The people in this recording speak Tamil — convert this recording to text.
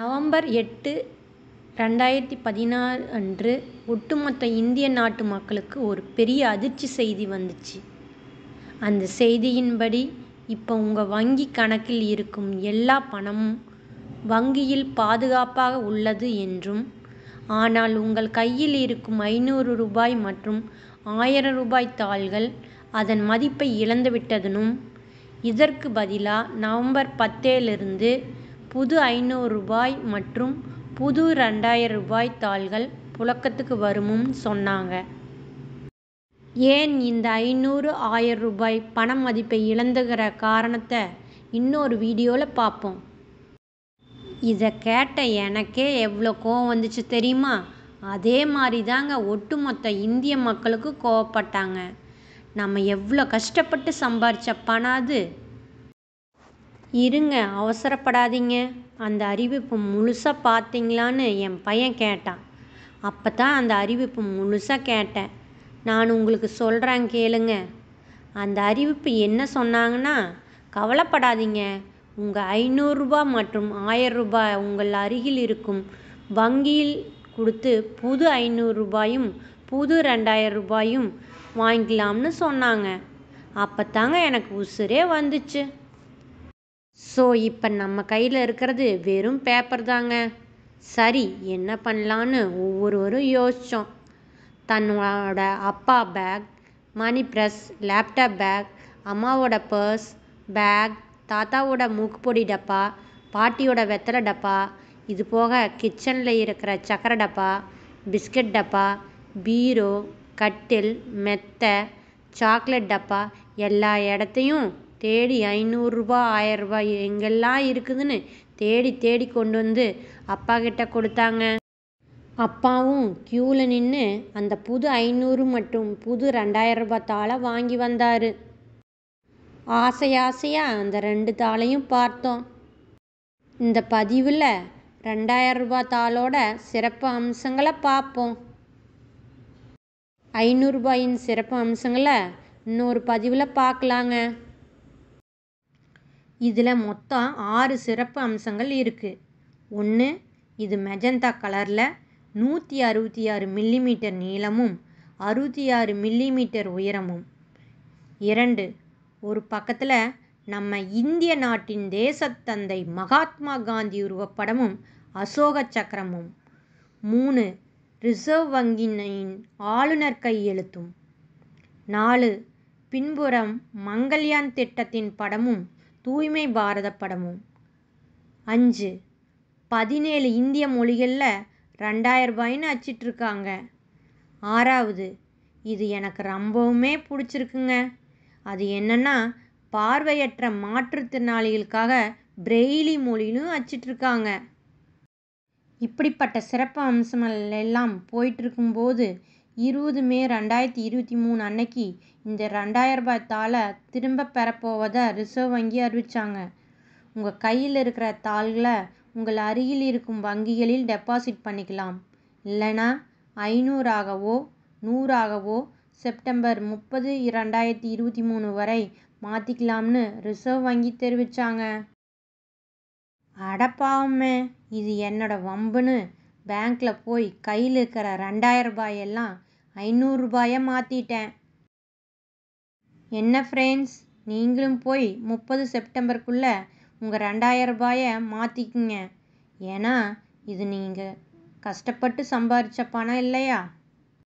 நவம்பர் எட்டு ரெண்டாயிரத்தி பதினாறு அன்று ஒட்டுமொத்த இந்திய நாட்டு மக்களுக்கு ஒரு பெரிய அதிர்ச்சி செய்தி வந்துச்சு அந்த செய்தியின்படி இப்போ உங்கள் வங்கி கணக்கில் இருக்கும் எல்லா பணமும் வங்கியில் பாதுகாப்பாக உள்ளது என்றும் ஆனால் உங்கள் கையில் இருக்கும் ஐநூறு ரூபாய் மற்றும் ஆயிரம் ரூபாய் தாள்கள் அதன் மதிப்பை இழந்துவிட்டதனும் இதற்கு பதிலாக நவம்பர் பத்தேலிருந்து புது ஐநூறு ரூபாய் மற்றும் புது ரெண்டாயிரம் ரூபாய் தாள்கள் புழக்கத்துக்கு வருமுன்னு சொன்னாங்க ஏன் இந்த ஐநூறு ஆயிரம் ரூபாய் பண மதிப்பை இழந்துகிற காரணத்தை இன்னொரு வீடியோவில் பார்ப்போம் இதை கேட்ட எனக்கே எவ்வளோ கோவம் வந்துச்சு தெரியுமா அதே மாதிரி தாங்க ஒட்டுமொத்த இந்திய மக்களுக்கு கோவப்பட்டாங்க நம்ம எவ்வளோ கஷ்டப்பட்டு சம்பாரித்த பணம் அது இருங்க அவசரப்படாதீங்க அந்த அறிவிப்பு முழுசாக பார்த்தீங்களான்னு என் பையன் கேட்டான் அப்போ தான் அந்த அறிவிப்பு முழுசாக கேட்டேன் நான் உங்களுக்கு சொல்கிறேன் கேளுங்க அந்த அறிவிப்பு என்ன சொன்னாங்கன்னா கவலைப்படாதீங்க உங்கள் ஐநூறுரூபா மற்றும் ஆயிரம் ரூபாய் உங்கள் அருகில் இருக்கும் வங்கியில் கொடுத்து புது ஐநூறு ரூபாயும் புது ரெண்டாயிரம் ரூபாயும் வாங்கிக்கலாம்னு சொன்னாங்க அப்போ தாங்க எனக்கு உசுரே வந்துச்சு ஸோ இப்போ நம்ம கையில் இருக்கிறது வெறும் பேப்பர் தாங்க சரி என்ன பண்ணலான்னு ஒவ்வொருவரும் யோசித்தோம் தன்னோட அப்பா பேக் மணி ப்ரெஸ் லேப்டாப் பேக் அம்மாவோட பர்ஸ் பேக் தாத்தாவோட மூக்குப்பொடி டப்பா பாட்டியோட வெத்தலை டப்பா இது போக கிச்சனில் இருக்கிற சக்கரை டப்பா பிஸ்கட் டப்பா பீரோ கட்டில் மெத்தை சாக்லேட் டப்பா எல்லா இடத்தையும் தேடி ஐநூறுரூபா ஆயரூபா எங்கெல்லாம் இருக்குதுன்னு தேடி தேடி கொண்டு வந்து அப்பா கிட்ட கொடுத்தாங்க அப்பாவும் க்யூவில் நின்று அந்த புது ஐநூறு மற்றும் புது ரெண்டாயிரம் ரூபாய் தாளை வாங்கி வந்தார் ஆசை ஆசையாக அந்த ரெண்டு தாளையும் பார்த்தோம் இந்த பதிவில் ரெண்டாயிரம் ரூபாய் தாளோட சிறப்பு அம்சங்களை பார்ப்போம் ஐநூறுரூபாயின் சிறப்பு அம்சங்களை இன்னொரு பதிவில் பார்க்கலாங்க இதில் மொத்தம் ஆறு சிறப்பு அம்சங்கள் இருக்குது ஒன்று இது மெஜந்தா கலரில் நூற்றி அறுபத்தி ஆறு மில்லிமீட்டர் நீளமும் அறுபத்தி ஆறு மில்லிமீட்டர் உயரமும் இரண்டு ஒரு பக்கத்தில் நம்ம இந்திய நாட்டின் தேசத்தந்தை மகாத்மா காந்தி உருவப்படமும் அசோக சக்கரமும் மூணு ரிசர்வ் வங்கியின் ஆளுநர் கையெழுத்தும் நாலு பின்புறம் மங்கள்யான் திட்டத்தின் படமும் தூய்மை பாரத படமும் அஞ்சு பதினேழு இந்திய மொழிகளில் ரெண்டாயிரம் ரூபாயின்னு அச்சிட்ருக்காங்க ஆறாவது இது எனக்கு ரொம்பவுமே பிடிச்சிருக்குங்க அது என்னென்னா பார்வையற்ற மாற்றுத்திறனாளிகளுக்காக பிரெய்லி மொழியிலும் அச்சிட்ருக்காங்க இப்படிப்பட்ட சிறப்பு அம்சங்கள் எல்லாம் போயிட்டுருக்கும்போது இருபது மே ரெண்டாயிரத்தி இருபத்தி மூணு அன்னைக்கு இந்த ரெண்டாயிரம் ரூபாய் தாளை திரும்ப பெறப்போவதை ரிசர்வ் வங்கி அறிவித்தாங்க உங்கள் கையில் இருக்கிற தாள்களை உங்கள் அருகில் இருக்கும் வங்கிகளில் டெபாசிட் பண்ணிக்கலாம் இல்லைனா ஐநூறாகவோ நூறாகவோ செப்டம்பர் முப்பது ரெண்டாயிரத்தி இருபத்தி மூணு வரை மாற்றிக்கலாம்னு ரிசர்வ் வங்கி தெரிவித்தாங்க அடப்பாவமே இது என்னோட வம்புன்னு பேங்க்கில் போய் கையில் இருக்கிற ரெண்டாயிரம் ரூபாயெல்லாம் ஐநூறுரூபாயாக மாற்றிட்டேன் என்ன ஃப்ரெண்ட்ஸ் நீங்களும் போய் முப்பது செப்டம்பருக்குள்ளே உங்கள் ரெண்டாயிரம் ரூபாயை மாற்றிக்குங்க ஏன்னா இது நீங்கள் கஷ்டப்பட்டு சம்பாரித்த பணம் இல்லையா